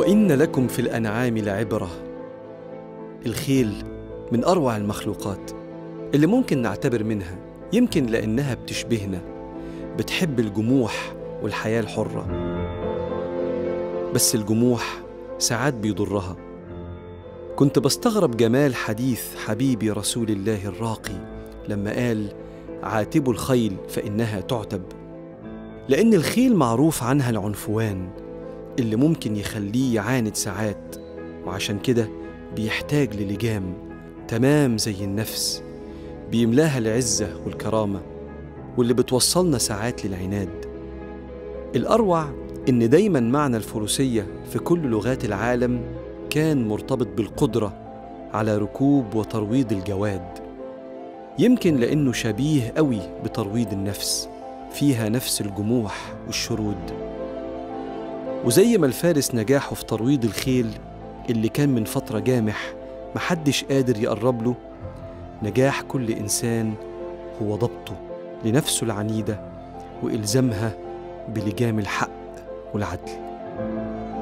وان لكم في الانعام لعبره الخيل من اروع المخلوقات اللي ممكن نعتبر منها يمكن لانها بتشبهنا بتحب الجموح والحياه الحره بس الجموح ساعات بيضرها كنت بستغرب جمال حديث حبيبي رسول الله الراقي لما قال عاتبوا الخيل فانها تعتب لان الخيل معروف عنها العنفوان اللي ممكن يخليه يعاند ساعات وعشان كده بيحتاج للجام تمام زي النفس بيملاها العزة والكرامة واللي بتوصلنا ساعات للعناد الأروع إن دايما معنى الفروسية في كل لغات العالم كان مرتبط بالقدرة على ركوب وترويض الجواد يمكن لأنه شبيه قوي بترويض النفس فيها نفس الجموح والشرود وزي ما الفارس نجاحه في ترويض الخيل اللي كان من فترة جامح محدش قادر يقرب له نجاح كل إنسان هو ضبطه لنفسه العنيدة وإلزامها بلجام الحق والعدل